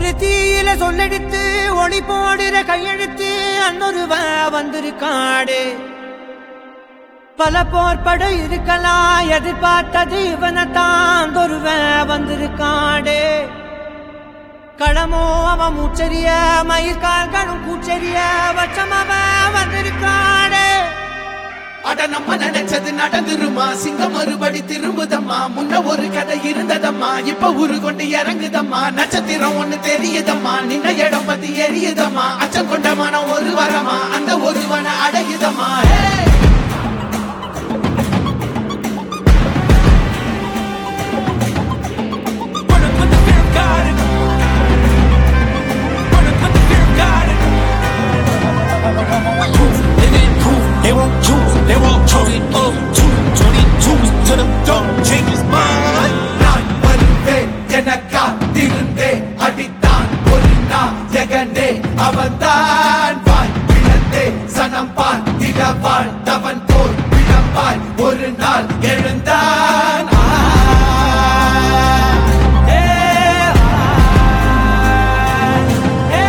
ஒரு தீயில சொல்லெடுத்து ஒளி போடுற கையெழுத்து அன்னொருவ வந்திருக்காடு பல போர்பட இருக்கலாம் எதிர்பார்த்தது இவனைத்தான் ஒருவ வந்திருக்காடு களமோ அவன் மூச்சரிய மயிர்கால்களும் கூச்சரிய வச்சம் அவன் வந்திருக்காடு அட நம்ம நினைச்சது நடந்துருமா சிங்கம் மறுபடி திரும்புதம்மா முன்ன ஒரு கதை இருந்ததம்மா இப்ப உரு கொண்டு இறங்குதம்மா நட்சத்திரம் ஒண்ணு தெரியுதம்மா நின்ன இடம் பத்தி எரியுதம்மா அச்சம் கொண்ட மனம் ஒரு வரமா அந்த ஒருவனை அடையுதம்மா ஹே! Running with the fear of God. Running with the fear of God. Proof, living proof. They won't choose. They won't choose it up. Two, 22 to the don't change his mind. நான் வருவேன் என காத்திருந்தேன் அடித்தான் ஒரு நாயகனே அவன்தான் வாய் பிளந்தே சனம் பார்த்திட வாழ்ந்தவன் போல் விளம்பாய் ஒரு நாள் எழுந்தான் ஆ. ஏ ஏ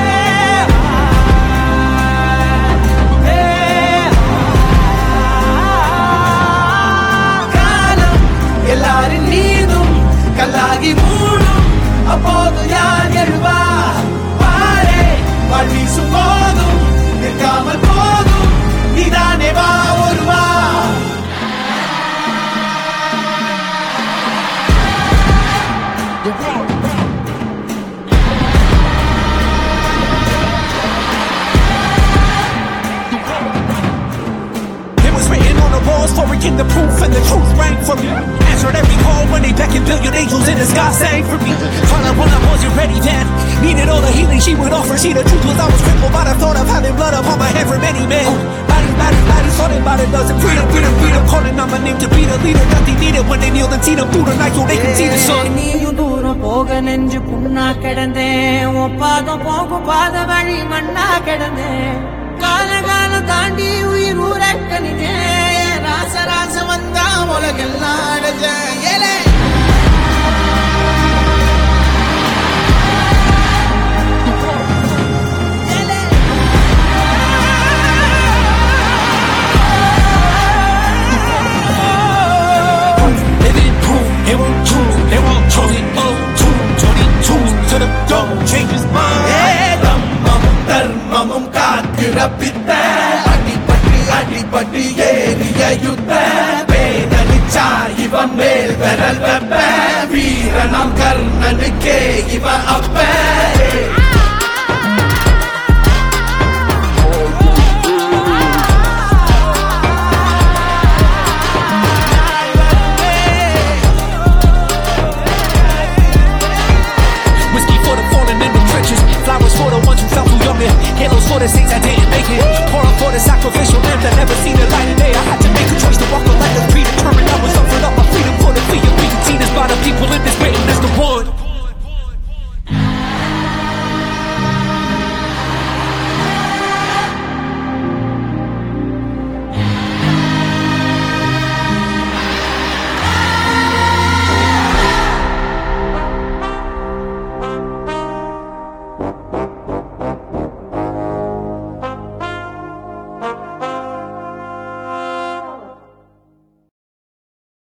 காலம் எல்லாரின் மீதும் கல்லாகி மூடும் அப்போது யார் எழுவா பாரே வாழ் வீசும் போதும் நிற்காமல் போதும் நீதானே வா ஒருவா It was written on the walls for a king the proof and the truth rang for me. Answered every call when they beckoned billion angels in the sky sang for me. Father, when I wasn't ready then, needed all the healing she would offer. See, the truth was I was crippled by the thought of having blood upon my head for many men. Body, body, body, thought about it doesn't freedom, freedom, freedom. Calling on my name to be the leader that they needed when they kneeled and seen them through the night so they could see the sun. நீயும் தூரம் போக நெஞ்சு புண்ணா கிடந்தேன் உன் பாதம் போகும் பாத வழி மண்ணா கிடந்தேன் கால காலம் தாண்டி உயிர் ஊர கணிதேன் ராச ராச வந்தா உலகெல்லாம் அடைஞ்ச ஏலே ஏலே. Living proof, they won't choose, they won't choose it up. Two, 22 to the don't change his mind. தம்மமும் தர்மமும் காக்கிற பித்த அடிபட்டு அடிபட்டு ஏறிய யுத்த வேதனிச்சா இவன் மேல் விரல் வெப்ப வீரனாம் கர்ணனுக்கே இவன் அப்ப Whiskey for the fallen in the trenches. Flowers for the ones who fell too young. and Halos for the saints that didn't make it. Pour up for the sacrificial lamb that never seen